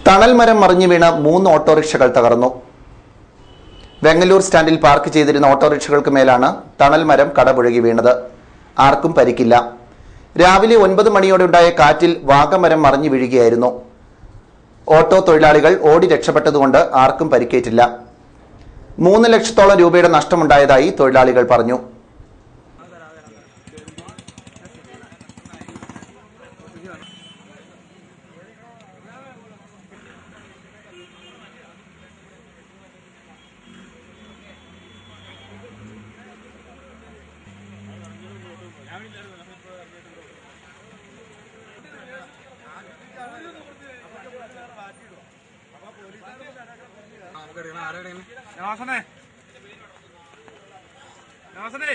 തണൽ മരം മറിഞ്ഞു വീണ് മൂന്ന് ഓട്ടോറിക്ഷകൾ തകർന്നു വെങ്ങല്ലൂർ സ്റ്റാൻഡിൽ പാർക്ക് ചെയ്തിരുന്ന ഓട്ടോറിക്ഷകൾക്ക് മേലാണ് തണൽ മരം കടപുഴകി വീണത് ആർക്കും പരിക്കില്ല രാവിലെ ഒൻപത് മണിയോടെ ഉണ്ടായ കാറ്റിൽ വാഗമരം മറിഞ്ഞു വീഴുകയായിരുന്നു ഓട്ടോ തൊഴിലാളികൾ ഓടി രക്ഷപ്പെട്ടതുകൊണ്ട് ആർക്കും പരിക്കേറ്റില്ല മൂന്ന് ലക്ഷത്തോളം രൂപയുടെ നഷ്ടമുണ്ടായതായി തൊഴിലാളികൾ പറഞ്ഞു നവാസനെ നവാസനെ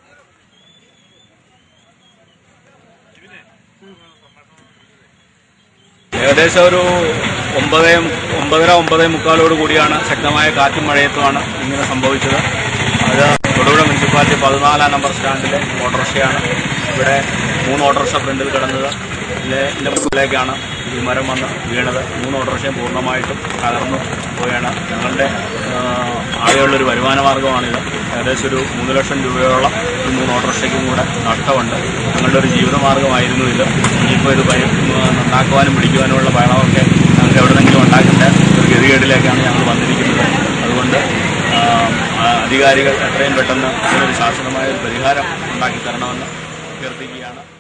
ഏകദേശം ഒരു ഒമ്പതേ ഒമ്പതര ഒമ്പതേ മുക്കാലോട് കൂടിയാണ് ശക്തമായ കാറ്റും മഴയത്തുമാണ് ഇങ്ങനെ സംഭവിച്ചത് അത് തൊടുപുഴ മുനിസിപ്പാലിറ്റി പതിനാലാം നമ്പർ സ്റ്റാൻഡിലെ ഓട്ടോറിക്ഷയാണ് ഇവിടെ മൂന്ന് ഓട്ടോറിക്ഷ ഫ്രണ്ടിൽ കിടന്നത് ഇതിൻ്റെ മുകളിലേക്കാണ് ഈ മരം വന്ന് വീണത് മൂന്ന് ഓട്ടോറിക്ഷയും പൂർണ്ണമായിട്ടും തകർന്നു പോവുകയാണ് ഞങ്ങളുടെ ആ, ആകെയുള്ളൊരു വരുമാന മാർഗ്ഗമാണിത് ഏകദേശം ഒരു മൂന്ന് ലക്ഷം രൂപയോളം ഈ മൂന്ന് ഓട്ടോറിക്ഷയ്ക്കും കൂടെ നഷ്ടമുണ്ട് ഞങ്ങളുടെ ഒരു ജീവിതമാർഗ്ഗമായിരുന്നു ഇത് ഇനിയിപ്പോൾ ഇത് പരി നന്നാക്കുവാനും പിടിക്കുവാനുമുള്ള പണമൊക്കെ ഞങ്ങൾക്ക് എവിടെന്നെങ്കിലും ഉണ്ടാക്കേണ്ട ഒരു ഗതികേടിലേക്കാണ് ഞങ്ങൾ വന്നിരിക്കുന്നത് അതുകൊണ്ട് ആ, ആ, അധികാരികൾ എത്രയും പെട്ടെന്ന് ഇതിനൊരു ശാശ്വതമായ ഒരു പരിഹാരം ഉണ്ടാക്കി തരണമെന്ന് അഭ്യർത്ഥിക്കുകയാണ്